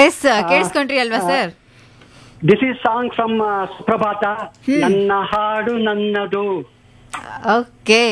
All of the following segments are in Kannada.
ಎಸ್ ಕೇಳಿಸ್ಕೊಂಡ್ರಿ ಅಲ್ವಾ sir this is song from Suprabhata ನನ್ನ ಹಾಡು ನನ್ನದು okay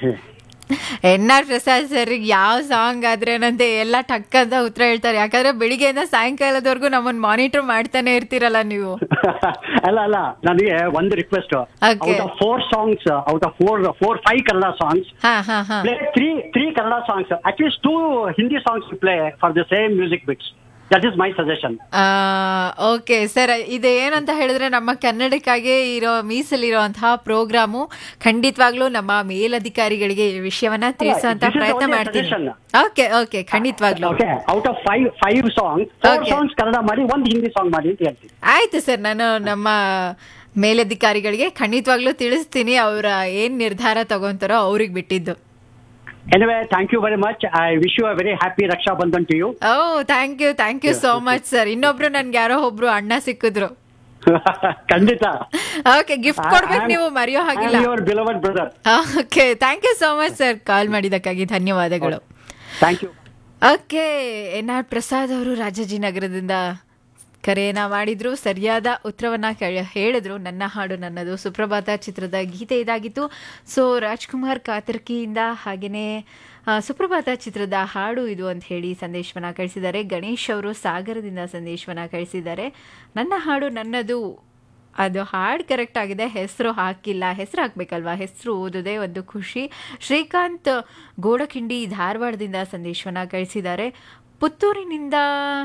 N R Prasad sir ಯಾವ ಸಾಂಗ್ ಆದ್ರೇನಂತೆ ಎಲ್ಲ ಟಕ್ ಅಂತ ಉತ್ತರ ಹೇಳ್ತಾರೆ ಯಾಕಂದ್ರೆ ಬೆಳಿಗ್ಗೆಯಿಂದ ಸಾಯಂಕಾಲದವರೆಗೂ ನಮ್ಮನ್ನ ಮಾನಿಟರ್ ಮಾಡ್ತಾನೆ ಇರ್ತೀರಲ್ಲ ನೀವು ಅಲ್ಲ ಅಲ್ಲ ನನಗೆ ಒಂದು request Okay. Out of four songs out of four four five Kannada songs ಹಾ ಹಾ ಹಾ play three three Kannada songs. At least two Hindi songs you play for the same music bits. That is my suggestion. Okay sir ಇದು ಏನಂತ ಹೇಳಿದ್ರೆ ನಮ್ಮ ಕನ್ನಡಕ್ಕಾಗಿ ಇರೋ ಮೀಸಲಿರುವಂತಹ ಪ್ರೋಗ್ರಾಮು ಖಂಡಿತವಾಗ್ಲೂ ನಮ್ಮ ಮೇಲಧಿಕಾರಿಗಳಿಗೆ ಈ ವಿಷಯವನ್ನ ತಿಳಿಸುವಂತ this is ಪ್ರಯತ್ನ only a ಮಾಡ್ತೀನಿ suggestion. ಓಕೆ ಓಕೆ ಖಂಡಿತವಾಗ್ಲೂ Okay. Out of five five songs, four Okay. songs Kannada ಮಾಡಿ ಒಂದು ಹಿಂದಿ ಸಾಂಗ್ ಮಾಡಿ ಅಂತ ಹೇಳ್ತೀನಿ ಆಯ್ತು ಸರ್ ನಾನು ನಮ್ಮ ಮೇಲಧಿಕಾರಿಗಳಿಗೆ ಖಂಡಿತವಾಗ್ಲೂ ತಿಳಿಸ್ತೀನಿ ಅವರ ಏನ್ ನಿರ್ಧಾರ ತಗೊಂತಾರೋ ಅವ್ರಿಗೆ ಬಿಟ್ಟಿದ್ದು anyway thank you very much I wish you a very happy Raksha Bandhan to you oh thank you thank you so much sir ಇನ್ನೊಬ್ರು ನನ್ಗೆ ಯಾರೋ ಒಬ್ರು ಅಣ್ಣ ಸಿಕ್ಕಿದ್ರು ಖಂಡಿತ ಓಕೆ ಗಿಫ್ಟ್ ಕೊಡ್ಬೇಕು ನೀವು ಮರೆಯೋ ಹಾಗಿಲ್ಲ your beloved brother okay thank you so much sir call ಮಾಡಿದ್ದಕ್ಕಾಗಿ ಧನ್ಯವಾದಗಳು thank you okay N R Prasad ಅವರು ರಾಜಾಜಿನಗರದಿಂದ ಕರೆಯನ್ನ ಮಾಡಿದ್ರು ಸರಿಯಾದ ಉತ್ತರವನ್ನ ಕ- ಹೇಳಿದ್ರು ನನ್ನ ಹಾಡು ನನ್ನದು ಸುಪ್ರಭಾತ ಚಿತ್ರದ ಗೀತೆ ಇದಾಗಿತ್ತು ಸೊ ರಾಜ್ಕುಮಾರ್ ಕಾತರ್ಕಿಯಿಂದ ಹಾಗೆಯೇ ಆ, ಸುಪ್ರಭಾತ ಚಿತ್ರದ ಹಾಡು ಇದು ಅಂತ ಹೇಳಿ ಸಂದೇಶವನ್ನ ಕಳಿಸಿದ್ದಾರೆ ಗಣೇಶ್ ಅವರು ಸಾಗರದಿಂದ ಸಂದೇಶವನ್ನ ಕಳಿಸಿದ್ದಾರೆ ನನ್ನ ಹಾಡು ನನ್ನದು ಅದು ಹಾಡು ಕರೆಕ್ಟ್ ಆಗಿದೆ ಹೆಸರು ಹಾಕಿಲ್ಲ ಹೆಸರು ಹಾಕ್ಬೇಕಲ್ವಾ ಹೆಸರು ಓದೋದೇ ಒಂದು ಖುಷಿ ಶ್ರೀಕಾಂತ್ ಗೋಡಕಿಂಡಿ ಧಾರವಾಡದಿಂದ ಸಂದೇಶವನ್ನ ಕಳಿಸಿದ್ದಾರೆ ಪುತ್ತೂರಿನಿಂದ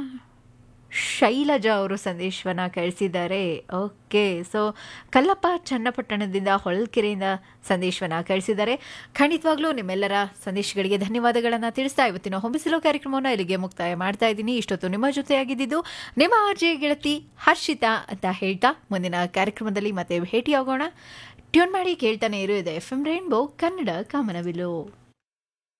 ಶೈಲಜಾ ಅವರು ಸಂದೇಶವನ್ನ ಕಳಿಸಿದ್ದಾರೆ ಓಕೆ ಸೊ ಕಲ್ಲಪ್ಪ ಚನ್ನಪಟ್ಟಣದಿಂದ ಹೊಳಲ್ಕೆರೆಯಿಂದ ಸಂದೇಶವನ್ನ ಕಳಿಸಿದ್ದಾರೆ ಖಂಡಿತವಾಗ್ಲೂ ನಿಮ್ಮೆಲ್ಲರ ಸಂದೇಶಗಳಿಗೆ ಧನ್ಯವಾದಗಳನ್ನು ತಿಳಿಸ್ತಾ ಇವತ್ತಿನ ಹೊಂಬಿಸಿಲೋ ಕಾರ್ಯಕ್ರಮವನ್ನು ಇಲ್ಲಿಗೆ ಮುಕ್ತಾಯ ಮಾಡ್ತಾ ಇದ್ದೀನಿ ಇಷ್ಟೊತ್ತು ನಿಮ್ಮ ಜೊತೆಯಾಗಿದ್ದು ನಿಮ್ಮ ಆರ್ಜೆ ಗೆಳತಿ ಹರ್ಷಿತಾ ಅಂತ ಹೇಳ್ತಾ ಮುಂದಿನ ಕಾರ್ಯಕ್ರಮದಲ್ಲಿ ಮತ್ತೆ ಭೇಟಿಯಾಗೋಣ ಟ್ಯೂನ್ ಮಾಡಿ ಕೇಳ್ತಾನೆ ಇರು ಇದೆ ಎಫ್ ಎಂ ರೈನ್ಬೋ ಕನ್ನಡ ಕಾಮನವಿಲು